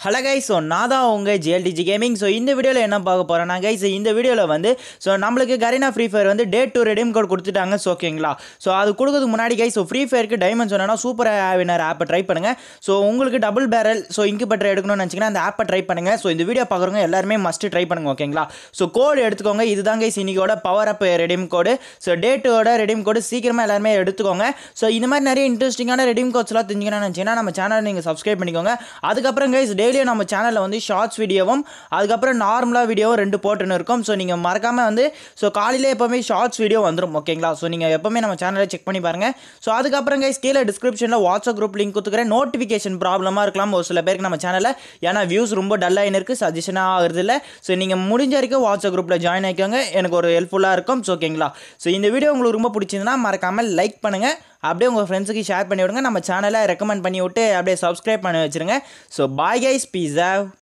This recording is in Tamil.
ஹலோ கைஸ் ஸோ நான் தான் உங்கள் ஜிஎல்டிஜி கேமிங் ஸோ இந்த வீடியோவில் என்ன பார்க்க போகிறேன்னா கைஸ் இந்த வீடியோவில் வந்து ஸோ நம்மளுக்கு கரீனா ஃப்ரீ ஃபயர் வந்து டேட் டூ ரெடீம் கோட் கொடுத்துட்டாங்க ஸோ ஓகேங்களா ஸோ அது கொடுக்கறதுக்கு முன்னாடி கைஸ் ஸோ ஃப்ரீ ஃபயருக்கு டைமண்ட் சொன்னா சூப்பர் வினர் ஆப்பை ட்ரை பண்ணுங்கள் ஸோ உங்களுக்கு டபுள் பேரல் ஸோ இங்கு பட்டர் எடுக்கணும்னு நினச்சிங்கன்னா அந்த ஆப்பை ட்ரை பண்ணுங்கள் ஸோ இந்த வீடியோ பார்க்குறவங்க எல்லாருமே மஸ்ட்டு ட்ரை பண்ணுங்க ஓகேங்களா ஸோ கோடு எடுத்துக்கோங்க இதுதான் கைஸ் இன்னைக்கோட power up redeem code so டேட்டோட ரெடீம் கோடு சீக்கிரமாக எல்லாருமே எடுத்துக்கோங்க ஸோ இந்த மாதிரி நிறைய இன்ட்ரெஸ்டிங்கான ரெடீம் கோட்ஸ்லாம் தெரிஞ்சுக்கணும்னு நினச்சிங்கன்னா நம்ம சேனல் நீங்கள் சப்ஸ்கிரைப் பண்ணிக்கோங்க அதுக்கப்புறம் கைஸ் டெய்லியும் நம்ம சேனலில் வந்து ஷார்ட்ஸ் வீடியோவும் அதுக்கப்புறம் நார்மலாக வீடியோவும் ரெண்டு போட்டுன்னு இருக்கும் ஸோ நீங்கள் மறக்காமல் வந்து ஸோ காலையிலே எப்போவுமே ஷார்ட்ஸ் வீடியோ வந்துடும் ஓகேங்களா ஸோ நீங்கள் எப்போவுமே நம்ம சேனலை செக் பண்ணி பாருங்கள் ஸோ அதுக்கப்புறம் கைஸ் கீழே டிஸ்கிரிப்ஷனில் வாட்ஸ்அப் குரூப் லிங்க் கொடுத்துக்கிறேன் நோட்டிஃபிகேஷன் ப்ராப்ளமாக இருக்கலாம் ஒரு சில பேருக்கு நம்ம சேனலில் ஏன்னா வியூஸ் ரொம்ப டல்லாக இருக்குது சஜஷனாக ஆகுறது இல்லை ஸோ நீங்கள் முடிஞ்ச வரைக்கும் வாட்ஸ்அப் குரூப்பில் ஜாயின் ஆகிக்கோங்க எனக்கு ஒரு ஹெல்ப்ஃபுல்லாக இருக்கும் ஸோ ஓகேங்களா ஸோ இந்த வீடியோ உங்களுக்கு ரொம்ப பிடிச்சிருந்தா மறக்காமல் லைக் பண்ணுங்கள் அப்படியே உங்கள் ஃப்ரெண்ட்ஸுக்கு ஷேர் பண்ணி விடுங்க நம்ம சேனலை ரெக்கமெண்ட் பண்ணி விட்டு அப்படியே சப்ஸ்கிரைப் பண்ணி வச்சுருங்க ஸோ பாய் கைஸ் பீஸா